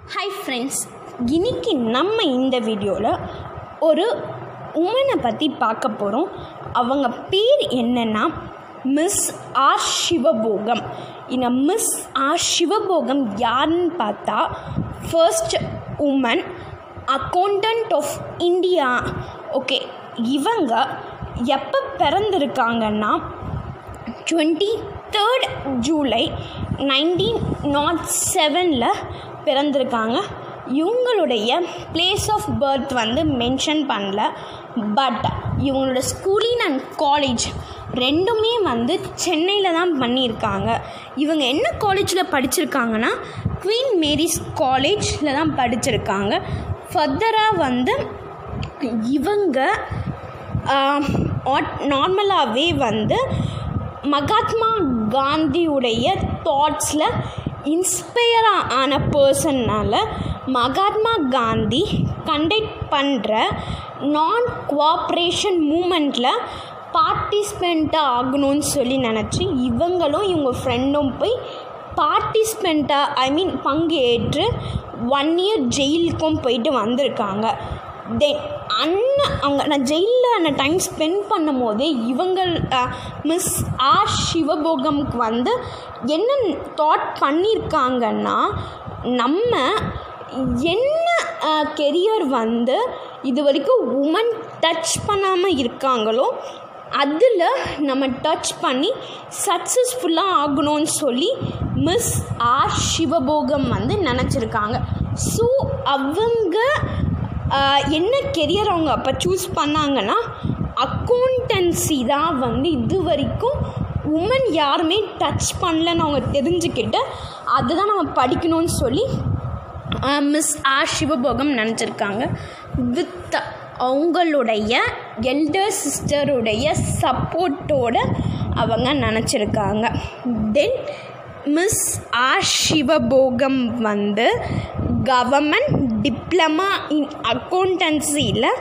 hi friends இன்னைக்கு நம்ம இந்த வீடியோவில் ஒரு உமனை பற்றி பார்க்க போகிறோம் அவங்க பேர் என்னன்னா மிஸ் ஆர் சிவபோகம் இந்த மிஸ் ஆர் சிவபோகம் யாருன்னு பார்த்தா first woman accountant of India okay இவங்க எப்போ பிறந்திருக்காங்கன்னா twenty third July nineteen nought செவனில் பிறந்திருக்காங்க இவங்களுடைய பிளேஸ் ஆஃப் பர்த் வந்து மென்ஷன் பண்ணல பட் இவங்களோட ஸ்கூலிங் அண்ட் காலேஜ் ரெண்டுமே வந்து சென்னையில் தான் பண்ணியிருக்காங்க இவங்க என்ன காலேஜில் படிச்சிருக்காங்கன்னா குவீன் மேரிஸ் காலேஜில் தான் படிச்சிருக்காங்க ஃபர்தராக வந்து இவங்க நார்மலாகவே வந்து மகாத்மா காந்தியுடைய தாட்ஸில் இன்ஸ்பயர் ஆன பர்சன்னால் மகாத்மா காந்தி கண்டக்ட் பண்ணுற நான் கோஆப்ரேஷன் மூமெண்ட்டில் பார்ட்டிசிபெண்ட்டாக ஆகணும்னு சொல்லி நினச்சி இவங்களும் இவங்க ஃப்ரெண்டும் போய் பார்ட்டிசிபெண்ட்டாக ஐ மீன் பங்கேற்று ஒன் இயர் ஜெயிலுக்கும் போயிட்டு வந்திருக்காங்க தென் அண்ணன் அவங்க நான் ஜெயிலில் அந்த டைம் ஸ்பெண்ட் பண்ணும் போதே இவங்கள் மிஸ் ஆர் சிவபோகம்க்கு வந்து என்ன தாட் பண்ணியிருக்காங்கன்னா நம்ம என்ன கெரியர் வந்து இது வரைக்கும் உமன் டச் பண்ணாமல் இருக்காங்களோ அதில் நம்ம டச் பண்ணி சக்ஸஸ்ஃபுல்லாக ஆகணும்னு சொல்லி மிஸ் ஆர் சிவபோகம் வந்து நினச்சிருக்காங்க ஸோ அவங்க என்ன கெரியர் அவங்க அப்போ சூஸ் பண்ணாங்கன்னா அக்கௌண்டன்சி தான் வந்து இது வரைக்கும் உமன் யாருமே டச் பண்ணலன்னு அவங்க தெரிஞ்சுக்கிட்டு அதுதான் நம்ம படிக்கணும்னு சொல்லி மிஸ் ஆர் சிவபோகம் நினச்சிருக்காங்க வித் அவங்களுடைய எல்டர் சிஸ்டருடைய சப்போர்ட்டோடு அவங்க நினச்சிருக்காங்க தென் மிஸ் ஆர் சிவபோகம் வந்து கவர்மெண்ட் டிப்ளமா இன் அக்கௌண்டன்சியில்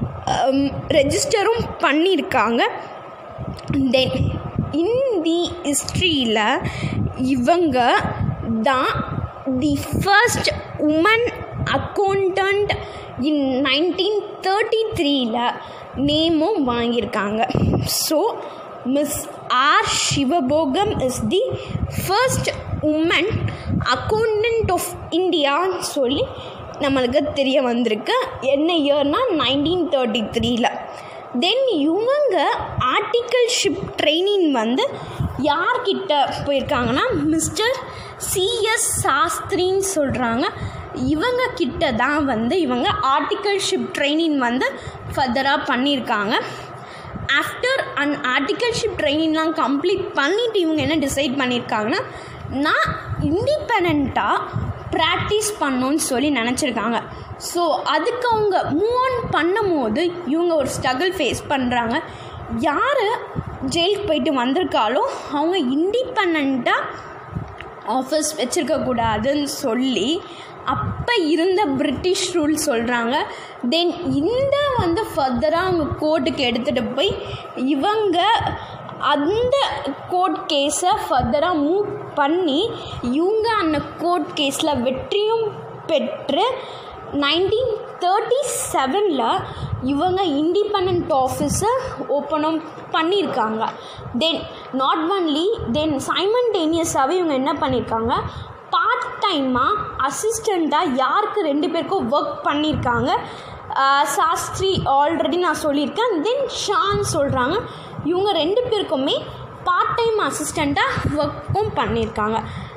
ரெஜிஸ்டரும் பண்ணியிருக்காங்க தென் இந்தி ஹிஸ்ட்ரியில் இவங்க தான் the first woman accountant in nineteen thirty த்ரீல நேமும் வாங்கியிருக்காங்க so miss R Sivabhogam is the first woman accountant of இந்தியான்னு சொல்லி நம்மளுக்கு தெரிய வந்திருக்கு என்ன இயர்னால் நைன்டீன் தேர்ட்டி த்ரீல தென் இவங்க ஆர்டிக்கல்ஷிப் ட்ரைனிங் வந்து யார்கிட்ட போயிருக்காங்கன்னா மிஸ்டர் சிஎஸ் சாஸ்திரின்னு சொல்கிறாங்க இவங்க கிட்ட தான் வந்து இவங்க ஆர்டிக்கல்ஷிப் ட்ரைனிங் வந்து ஃபர்தராக பண்ணியிருக்காங்க ஆஃப்டர் அண்ட் ஆர்டிக்கல்ஷிப் ட்ரைனிங்லாம் கம்ப்ளீட் பண்ணிவிட்டு இவங்க என்ன டிசைட் பண்ணியிருக்காங்கன்னா நான் இண்டிபெண்ட்டாக ப்ராக்டிஸ் பண்ணணுன்னு சொல்லி நினச்சிருக்காங்க ஸோ அதுக்கு அவங்க மூவ் ஆன் பண்ணும் போது இவங்க ஒரு ஸ்ட்ரகிள் ஃபேஸ் பண்ணுறாங்க யார் ஜெயிலுக்கு போயிட்டு வந்திருக்காலோ அவங்க இண்டிபெண்ட்டாக ஆஃபீஸ் வச்சுருக்கக்கூடாதுன்னு சொல்லி அப்போ இருந்த பிரிட்டிஷ் ரூல் சொல்கிறாங்க தென் இந்த வந்து ஃபர்தராக அவங்க கோர்ட்டுக்கு எடுத்துகிட்டு போய் இவங்க அந்த கோர்ட் கேஸை ஃபர்தராக மூவ் பண்ணி இவங்க அந்த கோர்ட் கேஸில் வெற்றியும் பெற்று நைன்டீன் தேர்ட்டி செவனில் இவங்க இண்டிபெண்ட் ஆஃபீஸை ஓப்பனும் பண்ணியிருக்காங்க தென் நாட் ஒன்லி தென் சைமன்டேனியஸாகவே இவங்க என்ன பண்ணியிருக்காங்க பார்ட் டைமாக அசிஸ்டண்ட்டாக யாருக்கு ரெண்டு பேருக்கும் ஒர்க் பண்ணியிருக்காங்க சாஸ்திரி ஆல்ரெடி நான் சொல்லியிருக்கேன் தென் ஷான் சொல்கிறாங்க இவங்க ரெண்டு பேருக்குமே பார்ட் டைம் அசிஸ்டண்ட்டாக ஒர்க்கும் பண்ணியிருக்காங்க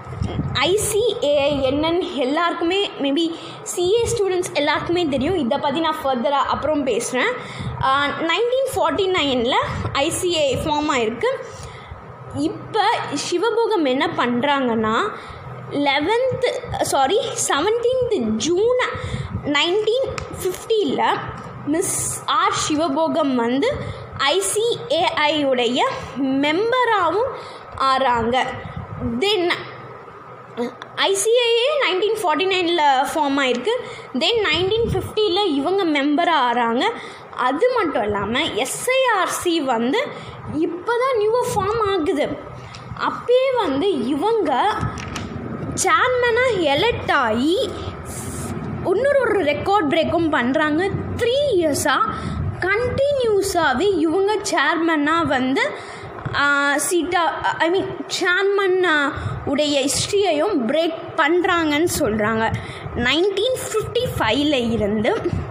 ஐசிஏஐ என்னன்னு எல்லாருக்குமே மேபி சிஏ ஸ்டூடெண்ட்ஸ் எல்லாருக்குமே தெரியும் இதை பற்றி நான் ஃபர்தராக அப்புறம் பேசுகிறேன் நைன்டீன் ஃபார்ட்டி நைனில் ஐசிஏ ஃபார்ம் ஆகிருக்கு இப்போ சிவபோகம் என்ன பண்ணுறாங்கன்னா eleventh sorry seventeenth June nineteen ஃபிஃப்டியில் மிஸ் ஆர் சிவபோகம் வந்து ஐசிஏஐயுடைய மெம்பராகவும் ஆறாங்க தென் ஐசிஐஏ நைன்டீன் ஃபார்ட்டி நைனில் ஃபார்ம் ஆயிருக்கு தென் நைன்டீன் ஃபிஃப்டியில் இவங்க மெம்பராக ஆகிறாங்க அது மட்டும் இல்லாமல் எஸ்ஐஆர்சி வந்து இப்போ தான் நியூவாக ஃபார்ம் ஆகுது அப்பயே வந்து இவங்க சேர்மனாக எலெக்ட் ஆகி இன்னொரு ஒரு ரெக்கார்ட் பிரேக்கும் பண்ணுறாங்க த்ரீ இயர்ஸாக கண்டினியூஸாகவே இவங்க சேர்மனாக வந்து சீட்டா ஐ மீன் சேர்மன் உடைய ஹிஸ்ட்ரியையும் பிரேக் பண்ணுறாங்கன்னு சொல்கிறாங்க நைன்டீன் ஃபிஃப்டி ஃபைவ்ல இருந்து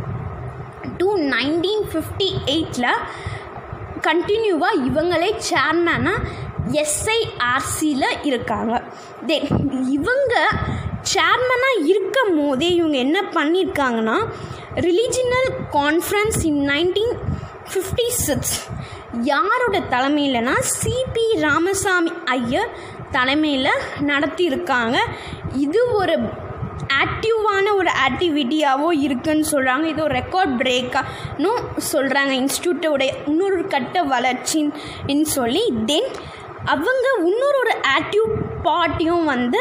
டு நைன்டீன் ஃபிஃப்டி எயிட்டில் கண்டினியூவாக இவங்களே சேர்மனாக எஸ்ஐஆர்சியில் இருக்காங்க தென் இவங்க சேர்மனாக இருக்கும் போதே இவங்க என்ன பண்ணியிருக்காங்கன்னா regional conference in nineteen fifty six யாரோட தலைமையிலனா சிபி ராமசாமி ஐயர் தலைமையில் நடத்தியிருக்காங்க இது ஒரு ஆக்டிவான ஒரு ஆக்டிவிட்டியாவோ இருக்குன்னு சொல்கிறாங்க இது ஒரு ரெக்கார்ட் பிரேக்கானும் சொல்கிறாங்க இன்ஸ்டியூட்டோடைய இன்னொரு கட்ட வளர்ச்சின்னு சொல்லி தென் அவங்க இன்னொரு ஒரு ஆக்டிவ் பார்ட்டியும் வந்து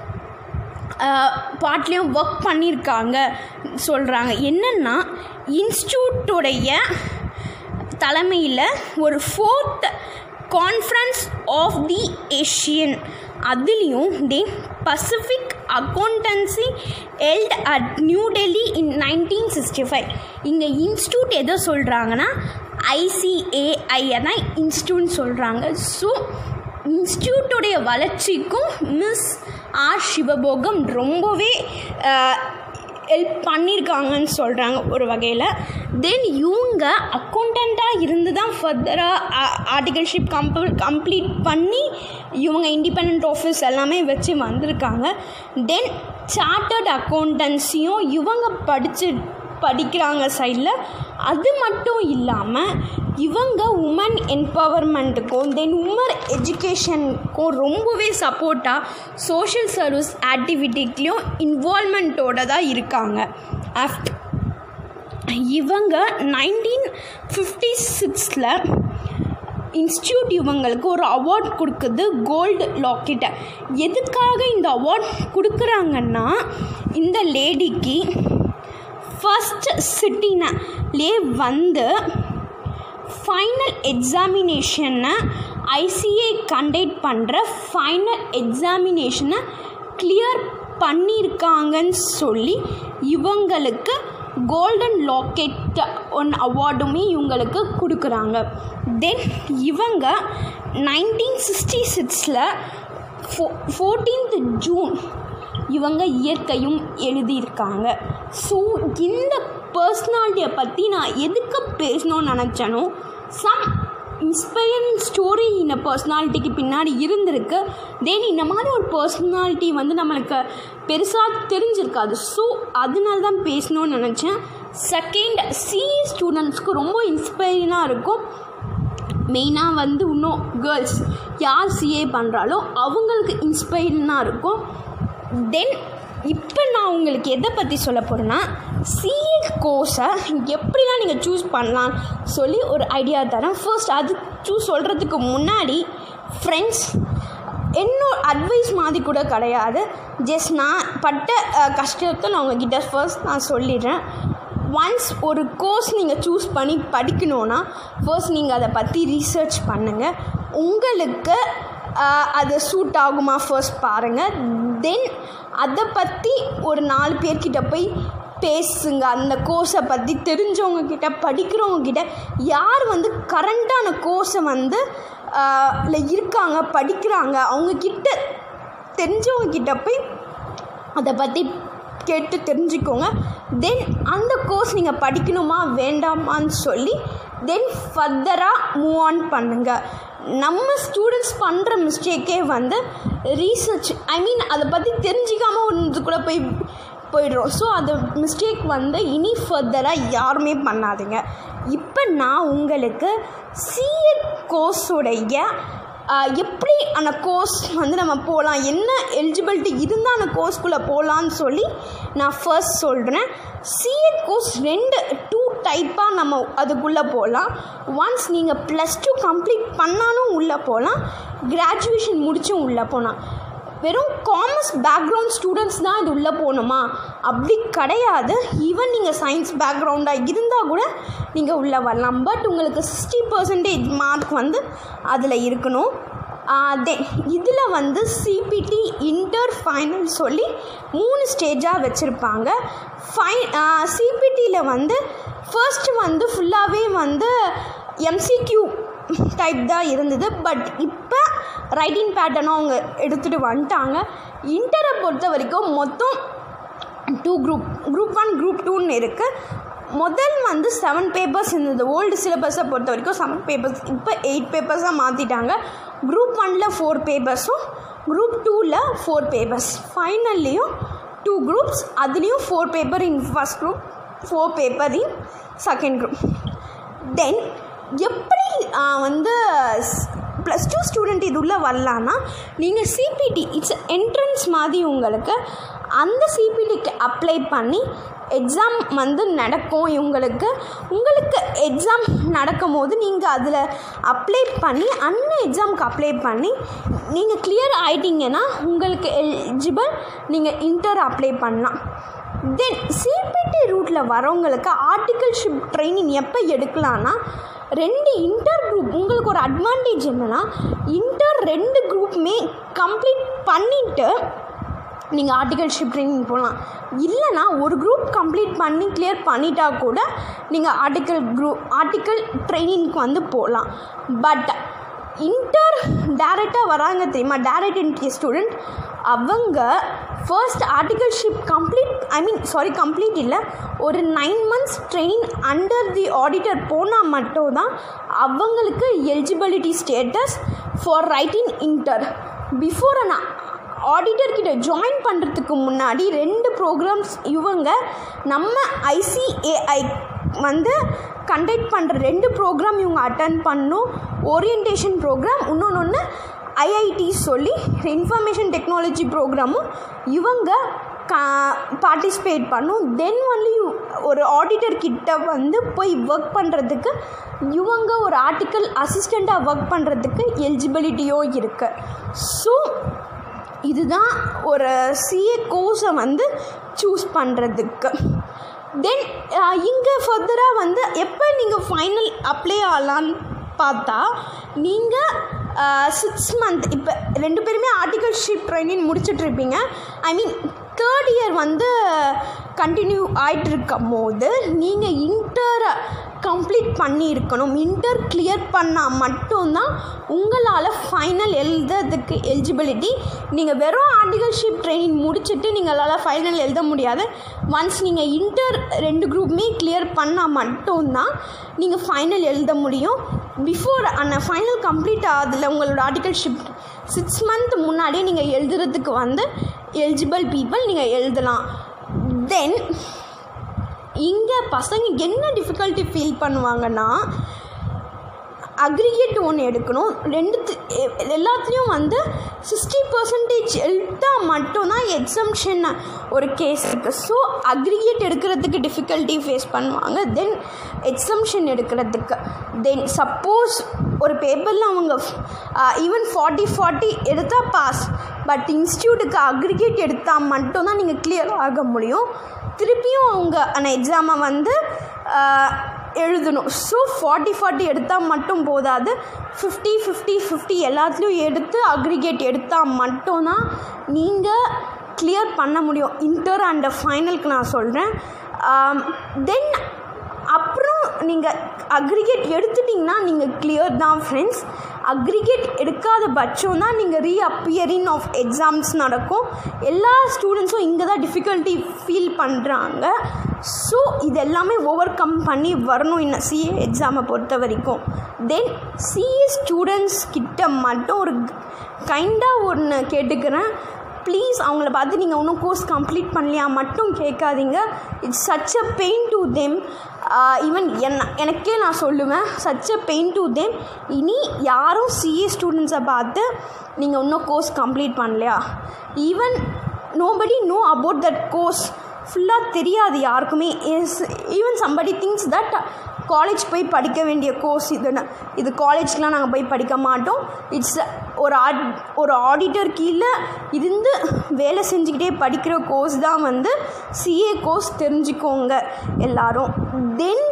பார்ட்லேயும் ஒர்க் பண்ணியிருக்காங்க சொல்கிறாங்க என்னென்னா இன்ஸ்டியூட்டோடைய தலைமையில் ஒரு fourth conference of the Asian அதுலேயும் the Pacific accountancy held at New Delhi in nineteen sixty five இங்கே இன்ஸ்டியூட் எதை சொல்கிறாங்கன்னா ஐசிஏஐ தான் இன்ஸ்டியூட் சொல்கிறாங்க ஸோ இன்ஸ்டியூட்டுடைய வளர்ச்சிக்கும் மிஸ் ஆர் சிவபோகம் ரொம்பவே ஹெல்ப் பண்ணியிருக்காங்கன்னு சொல்கிறாங்க ஒரு வகையில் தென் இவங்க அக்கௌண்டண்ட்டாக இருந்து தான் ஃபர்தராக ஆர்டிகல்ஷிப் கம்ப்ள கம்ப்ளீட் பண்ணி இவங்க இண்டிபெண்ட் ஆஃபீஸ் எல்லாமே வச்சு வந்திருக்காங்க தென் சார்ட்டர்ட் அக்கௌண்டன்சியும் இவங்க படித்து படிக்கிறாங்க சைடில் அது மட்டும் இல்லாமல் இவங்க உமன் எம்பவர்மெண்ட்டுக்கும் தென் உமர் எஜுகேஷனுக்கும் ரொம்பவே சப்போர்ட்டாக சோஷியல் சர்வீஸ் ஆக்டிவிட்டிலையும் இன்வால்மெண்ட்டோட தான் இருக்காங்க ஆஃப்ட் இவங்க நைன்டீன் ஃபிஃப்டி சிக்ஸில் இன்ஸ்டியூட் இவங்களுக்கு ஒரு அவார்ட் கொடுக்குது கோல்டு லாக்கெட்டை எதுக்காக இந்த அவார்ட் கொடுக்குறாங்கன்னா இந்த லேடிக்கு ஃபஸ்ட் சிட்டினலே வந்து ஃபைனல் எக்ஸாமினேஷனை ஐசிஏ கண்டக்ட் பண்ணுற ஃபைனல் எக்ஸாமினேஷனை கிளியர் பண்ணியிருக்காங்கன்னு சொல்லி இவங்களுக்கு கோல்டன் லாக்கெட் ஒன் அவார்டுமே இவங்களுக்கு கொடுக்குறாங்க தென் இவங்க நைன்டீன் சிக்ஸ்டி சிக்ஸில் ஃபோ ஃபோர்டீன்த் ஜூன் இவங்க இயற்கையும் எழுதியிருக்காங்க ஸோ இந்த பர்சனாலிட்டியை பற்றி நான் எதுக்கு பேசணும்னு நினச்சேனோ சம் இன்ஸ்பைரிங் ஸ்டோரி இந்த பர்சனாலிட்டிக்கு பின்னாடி இருந்திருக்கு தென் இந்த மாதிரி ஒரு பர்சனாலிட்டி வந்து நம்மளுக்கு பெருசாக தெரிஞ்சிருக்காது ஸோ அதனால தான் பேசணும்னு நினச்சேன் செகண்ட் சிஏ ஸ்டூடெண்ட்ஸ்க்கு ரொம்ப இன்ஸ்பைரிங்காக இருக்கும் மெயினாக வந்து இன்னும் கேர்ள்ஸ் யார் சிஏ பண்ணுறாலோ அவங்களுக்கு இன்ஸ்பைரிங்காக இருக்கும் தென் இப்போ நான் உங்களுக்கு எதை பற்றி சொல்ல போகிறேன்னா சிஏ கோர்ஸை எப்படிலாம் நீங்கள் சூஸ் பண்ணலாம் சொல்லி ஒரு ஐடியா தரேன் ஃபர்ஸ்ட் அது சூஸ் சொல்கிறதுக்கு முன்னாடி ஃப்ரெண்ட்ஸ் என்னோட அட்வைஸ் மாதிரி கூட கிடையாது ஜஸ்ட் நான் பட்ட கஷ்டத்தை நான் உங்ககிட்ட ஃபர்ஸ்ட் நான் சொல்லிடுறேன் ஒன்ஸ் ஒரு கோர்ஸ் நீங்கள் சூஸ் பண்ணி படிக்கணுன்னா ஃபர்ஸ்ட் நீங்கள் அதை பற்றி ரீசர்ச் பண்ணுங்கள் உங்களுக்கு அது சூட் ஆகுமா ஃபர்ஸ்ட் பாருங்கள் தென் அதை பற்றி ஒரு நாலு பேர்கிட்ட போய் பேசுங்க அந்த கோர்ஸை பற்றி தெரிஞ்சவங்க கிட்ட படிக்கிறவங்க கிட்ட யார் வந்து கரண்ட்டான கோர்ஸை வந்து இல்லை இருக்காங்க படிக்கிறாங்க அவங்கக்கிட்ட தெரிஞ்சவங்க கிட்ட போய் அதை பற்றி கேட்டு தெரிஞ்சுக்கோங்க தென் அந்த கோர்ஸ் நீங்கள் படிக்கணுமா வேண்டாமான்னு சொல்லி தென் ஃபர்தராக மூவ் ஆன் பண்ணுங்கள் நம்ம ஸ்டூடெண்ட்ஸ் பண்ணுற மிஸ்டேக்கே வந்து ரீசர்ச் ஐ மீன் அதை பற்றி தெரிஞ்சிக்காமல் ஒன்று கூட போய் போயிடுறோம் ஸோ அது மிஸ்டேக் வந்து இனி ஃபர்தராக யாருமே பண்ணாதீங்க இப்போ நான் உங்களுக்கு சிஏ கோர்ஸுடைய எப்படி அந்த கோர்ஸ் வந்து நம்ம போகலாம் என்ன எலிஜிபிலிட்டி இருந்தால் அந்த கோர்ஸ்குள்ளே போகலான்னு சொல்லி நான் ஃபர்ஸ்ட் சொல்கிறேன் சிஏ கோர்ஸ் ரெண்டு டூ டைப்பாக நம்ம அதுக்குள்ளே போகலாம் ஒன்ஸ் நீங்கள் ப்ளஸ் டூ கம்ப்ளீட் பண்ணாலும் உள்ளே போகலாம் கிராஜுவேஷன் முடிச்சும் உள்ளே போகலாம் வெறும் காமர்ஸ் பேக்ரவுண்ட் ஸ்டூடெண்ட்ஸ் தான் இது உள்ளே போகணுமா அப்படி கிடையாது ஈவன் நீங்கள் சயின்ஸ் பேக்ரவுண்டாக இருந்தால் கூட நீங்கள் உள்ளே வரலாம் பட் உங்களுக்கு சிக்ஸ்டி பர்சன்டேஜ் மார்க் வந்து அதில் இருக்கணும் தென் இதில் வந்து சிபிடி இன்டர் ஃபைனல் சொல்லி மூணு ஸ்டேஜாக வச்சுருப்பாங்க ஃபை சிபிடியில் வந்து ஃபர்ஸ்ட் வந்து ஃபுல்லாகவே வந்து எம்சிக்யூ டைப் தான் இருந்தது பட் இப்போ ரைட்டிங் பேட்டர்னும் அவங்க எடுத்துகிட்டு வந்துட்டாங்க இன்டரை பொறுத்த வரைக்கும் மொத்தம் two group group one group டூன்னு இருக்குது முதல் வந்து செவன் பேப்பர்ஸ் இருந்தது ஓல்டு சிலபஸை பொறுத்த வரைக்கும் செவன் பேப்பர்ஸ் இப்போ எயிட் பேப்பர்ஸாக மாற்றிட்டாங்க குரூப் ஒனில் ஃபோர் பேப்பர்ஸும் குரூப் டூவில் ஃபோர் பேப்பர்ஸ் ஃபைனல்லையும் டூ குரூப்ஸ் அதுலேயும் four paper in first group four paper in second group then எப்படி வந்து ப்ளஸ் டூ ஸ்டூடெண்ட் இது உள்ளே வரலான்னா நீங்கள் சிபிடி இட்ஸ் என்ட்ரன்ஸ் மாதிரி உங்களுக்கு அந்த சிபிடிக்கு அப்ளை பண்ணி எக்ஸாம் வந்து நடக்கும் இவங்களுக்கு உங்களுக்கு எக்ஸாம் நடக்கும் போது நீங்கள் அதில் அப்ளை பண்ணி அந்த எக்ஸாமுக்கு அப்ளை பண்ணி நீங்கள் கிளியர் ஆகிட்டீங்கன்னா உங்களுக்கு எலிஜிபிள் நீங்கள் இன்டர் அப்ளை பண்ணலாம் தென் சிபிடி ரூட்டில் வரவங்களுக்கு ஆர்டிகல்ஷிப் ட்ரைனிங் எப்போ எடுக்கலான்னா ரெண்டு இன்டர் குரூப் உங்களுக்கு ஒரு அட்வான்டேஜ் என்னென்னா இன்டர் ரெண்டு குரூப்புமே கம்ப்ளீட் பண்ணிவிட்டு நீங்கள் ஆர்டிகல்ஷிப் ட்ரைனிங் போகலாம் இல்லைனா ஒரு குரூப் கம்ப்ளீட் பண்ணி கிளியர் பண்ணிட்டா கூட நீங்கள் ஆர்டிக்கல் குரூப் ஆர்டிக்கல் ட்ரைனிங்க்கு வந்து போகலாம் பட் இன்டர் டேரெக்டாக வராங்க தெரியுமா டேரக்ட் என்ட்ரி ஸ்டூடெண்ட் அவங்க first articleship complete I mean sorry complete இல்லை ஒரு nine months training under the auditor போனால் மட்டும் தான் அவங்களுக்கு eligibility status for writing inter before an auditor கிட்ட ஜாயின் பண்ணுறதுக்கு முன்னாடி ரெண்டு ப்ரோக்ராம்ஸ் இவங்க நம்ம ஐசிஏஐ வந்து கண்டக்ட் பண்ணுற ரெண்டு ப்ரோக்ராம் இவங்க அட்டன் பண்ணும் ஓரியன்டேஷன் ப்ரோக்ராம் இன்னொன்று ஒன்று ஐஐடி சொல்லி இன்ஃபர்மேஷன் டெக்னாலஜி ப்ரோக்ராமும் இவங்க கா பார்ட்டிசிபேட் பண்ணும் தென் ஒன்லி ஒரு ஆடிட்டர் கிட்ட வந்து போய் ஒர்க் பண்ணுறதுக்கு இவங்க ஒரு ஆர்டிக்கல் அசிஸ்டண்ட்டாக ஒர்க் பண்ணுறதுக்கு எலிஜிபிலிட்டியோ இருக்குது ஸோ இதுதான் ஒரு சிஏ கோர்ஸை வந்து சூஸ் பண்ணுறதுக்கு தென் இங்கே ஃபர்தராக வந்து எப்போ நீங்கள் ஃபைனல் அப்ளை ஆகலான்னு பார்த்தா நீங்கள் சிக்ஸ் மந்த் இப்போ ரெண்டு பேருமே ஆர்டிகல்ஷிப் ட்ரைனிங் முடிச்சிட்ருப்பீங்க ஐ மீன் தேர்ட் இயர் வந்து கண்டினியூ ஆகிட்டு இருக்கும் போது நீங்கள் இன்டரை கம்ப்ளீட் பண்ணியிருக்கணும் இன்டர் கிளியர் பண்ணால் மட்டும்தான் உங்களால் ஃபைனல் எழுதுறதுக்கு எலிஜிபிலிட்டி நீங்கள் வெறும் ஆர்டிகல்ஷிப் ட்ரைனிங் முடிச்சுட்டு நீங்களால் ஃபைனல் எழுத முடியாது ஒன்ஸ் நீங்கள் இன்டர் ரெண்டு குரூப்புமே கிளியர் பண்ணால் மட்டும்தான் நீங்கள் ஃபைனல் எழுத முடியும் பிஃபோர் அந்த ஃபைனல் கம்ப்ளீட் ஆகுதுல உங்களோட ஆர்டிகல்ஷிப் சிக்ஸ் மந்த் முன்னாடியே நீங்கள் எழுதுறதுக்கு வந்து எலிஜிபிள் பீப்புள் நீங்கள் எழுதலாம் தென் இங்கே பசங்க என்ன டிஃபிகல்ட்டி ஃபீல் பண்ணுவாங்கன்னா அக்ரிகேட் ஒன்று எடுக்கணும் ரெண்டு எல்லாத்துலேயும் வந்து சிக்ஸ்டி பர்சன்டேஜ் எடுத்தால் மட்டும்தான் எக்ஸம்ஷன் ஒரு கேஸ் இருக்குது ஸோ அக்ரிகேட் எடுக்கிறதுக்கு டிஃபிகல்ட்டி ஃபேஸ் பண்ணுவாங்க தென் எக்ஸம்ஷன் எடுக்கிறதுக்கு தென் சப்போஸ் ஒரு பேப்பரில் அவங்க ஈவன் ஃபார்ட்டி ஃபார்ட்டி எடுத்தால் பாஸ் பட் இன்ஸ்டியூட்டுக்கு அக்ரிகேட் எடுத்தால் மட்டும்தான் நீங்கள் கிளியர் ஆக முடியும் திருப்பியும் அவங்க அந்த எக்ஸாமை வந்து எழுதணும் ஸோ ஃபார்ட்டி ஃபார்ட்டி எடுத்தால் மட்டும் போதாது ஃபிஃப்டி ஃபிஃப்டி ஃபிஃப்டி எல்லாத்துலேயும் எடுத்து அக்ரிகேட் எடுத்தால் மட்டும்தான் நீங்கள் கிளியர் பண்ண முடியும் இன்டர் அண்ட் ஃபைனலுக்கு நான் சொல்கிறேன் தென் அப்புறம் நீங்கள் அக்ரிகேட் எடுத்துட்டிங்கன்னா நீங்கள் கிளியர் தான் ஃப்ரெண்ட்ஸ் அக்ரிகேட் எடுக்காத பட்சம் தான் நீங்கள் ரீஅப்பியரிங் ஆஃப் எக்ஸாம்ஸ் நடக்கும் எல்லா ஸ்டூடெண்ட்ஸும் இங்கே தான் டிஃபிகல்ட்டி ஃபீல் பண்ணுறாங்க ஸோ இது எல்லாமே ஓவர் கம் பண்ணி வரணும் இன்னும் சிஏ எக்ஸாமை பொறுத்த வரைக்கும் தென் சிஏ ஸ்டூடெண்ட்ஸ் கிட்ட மட்டும் ஒரு கைண்டாக ஒன்று கேட்டுக்கிறேன் ப்ளீஸ் அவங்கள பார்த்து நீங்கள் இன்னும் கோர்ஸ் கம்ப்ளீட் பண்ணலையா மட்டும் கேட்காதீங்க it's such a pain to them even என்ன எனக்கே நான் சொல்லுவேன் such a pain to them இனி யாரும் சிஏ ஸ்டூடெண்ட்ஸை பார்த்து நீங்கள் இன்னும் கோர்ஸ் கம்ப்ளீட் பண்ணலையா even nobody know about that course ஃபுல்லாக தெரியாது யாருக்குமே is even somebody things that college போய் படிக்க வேண்டிய கோர்ஸ் இதுன்னு இது காலேஜ்க்கெலாம் நாங்கள் போய் படிக்க மாட்டோம் இட்ஸ் ஒரு ஆட் ஒரு ஆடிட்டர் கீழே இருந்து வேலை செஞ்சுக்கிட்டே படிக்கிற கோர்ஸ் தான் வந்து சிஏ கோர்ஸ் தெரிஞ்சுக்கோங்க எல்லாரும் தென்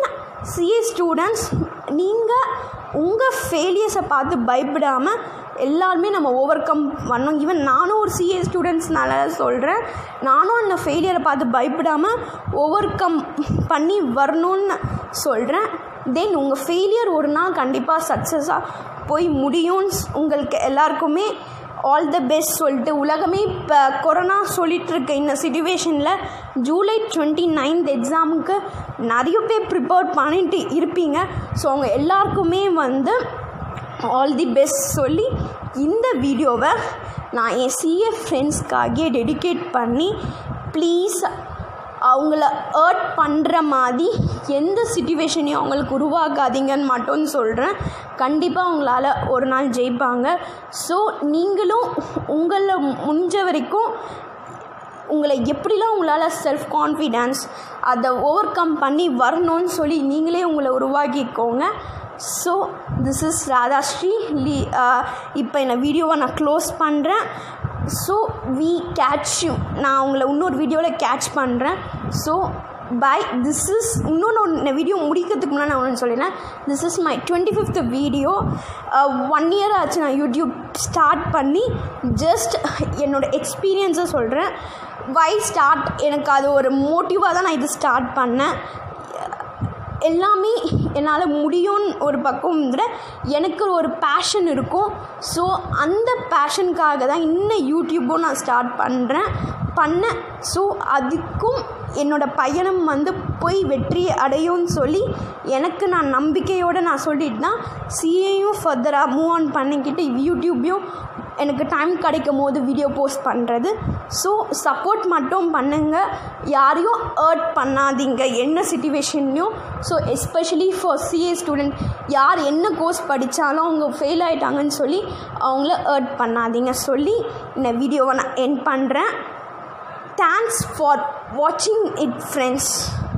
சிஏ ஸ்டூடெண்ட்ஸ் நீங்கள் உங்கள் ஃபெயிலியர்ஸை பார்த்து பயப்படாமல் எல்லாருமே நம்ம ஓவர் கம் பண்ணோம் ஈவன் நானும் ஒரு சிஏ ஸ்டூடெண்ட்ஸ்னால சொல்கிறேன் நானும் அந்த ஃபெயிலியரை பார்த்து பயப்படாமல் ஓவர் கம் பண்ணி வரணும்னு சொல்கிறேன் தென் உங்கள் ஃபெயிலியர் ஒரு நாள் கண்டிப்பாக சக்ஸஸாக போய் முடியும்னு உங்களுக்கு எல்லாருக்குமே ஆல் த பெஸ்ட் சொல்லிட்டு உலகமே இப்போ கொரோனா சொல்லிட்டு இருக்க இந்த சுச்சுவேஷனில் ஜூலை டுவெண்ட்டி நைன்த் எக்ஸாமுக்கு நிறைய பேர் ப்ரிப்பேர் பண்ணிட்டு இருப்பீங்க ஸோ அவங்க எல்லாருக்குமே வந்து ஆல் தி பெஸ்ட் சொல்லி இந்த வீடியோவை நான் என் சிஏ ஃப்ரெண்ட்ஸ்க்காகவே டெடிகேட் பண்ணி ப்ளீஸ் அவங்கள ஏர்ட் பண்ணுற மாதிரி எந்த சுச்சுவேஷனையும் அவங்களுக்கு உருவாக்காதீங்கன்னு மட்டும் சொல்கிறேன் கண்டிப்பாக அவங்களால ஒரு நாள் ஜெயிப்பாங்க ஸோ நீங்களும் உங்களை முடிஞ்ச வரைக்கும் உங்களை எப்படிலாம் உங்களால் செல்ஃப் கான்ஃபிடென்ஸ் அதை ஓவர் கம் பண்ணி வரணும்னு சொல்லி நீங்களே உங்களை உருவாக்கிக்கோங்க ஸோ திஸ் இஸ் ராதாஸ்ரீ லீ இப்போ இந்த வீடியோவை நான் க்ளோஸ் பண்ணுறேன் ஸோ வி கேட்ச் யூ நான் உங்களை இன்னொரு வீடியோவில் கேட்ச் பண்ணுறேன் ஸோ பை திஸ் இஸ் இன்னொன்று இந்த வீடியோ முடிக்கிறதுக்கு முன்னாடி நான் ஒன்று சொல்லிடுறேன் this is my twenty fifth video one year ஆச்சு நான் யூடியூப் ஸ்டார்ட் பண்ணி ஜஸ்ட் என்னோடய எக்ஸ்பீரியன்ஸை சொல்கிறேன் வை ஸ்டார்ட் எனக்கு அது ஒரு மோட்டிவாக தான் நான் இது ஸ்டார்ட் பண்ணேன் எல்லாமே என்னால் முடியும்னு ஒரு பக்கம் விட எனக்கு ஒரு பேஷன் இருக்கும் ஸோ அந்த பேஷனுக்காக தான் இன்னும் யூடியூப்பும் நான் ஸ்டார்ட் பண்ணுறேன் பண்ணேன் ஸோ அதுக்கும் என்னோடய பயணம் வந்து போய் வெற்றி அடையும்னு சொல்லி எனக்கு நான் நம்பிக்கையோடு நான் சொல்லிட்டு தான் சிஏயும் ஃபர்தராக மூவ் ஆன் பண்ணிக்கிட்டு யூடியூப்பையும் எனக்கு டைம் கிடைக்கும் போது வீடியோ போஸ்ட் பண்ணுறது ஸோ சப்போர்ட் மட்டும் பண்ணுங்கள் யாரையும் ஏர்ட் பண்ணாதீங்க என்ன சுச்சுவேஷன்லையும் so especially for CA student யார் என்ன கோர்ஸ் படித்தாலும் அவங்க ஃபெயில் ஆகிட்டாங்கன்னு சொல்லி அவங்கள ஏர்ட் பண்ணாதீங்க சொல்லி இந்த வீடியோவை நான் என் பண்ணுறேன் தேங்க்ஸ் ஃபார் வாட்சிங் இட் ஃப்ரெண்ட்ஸ்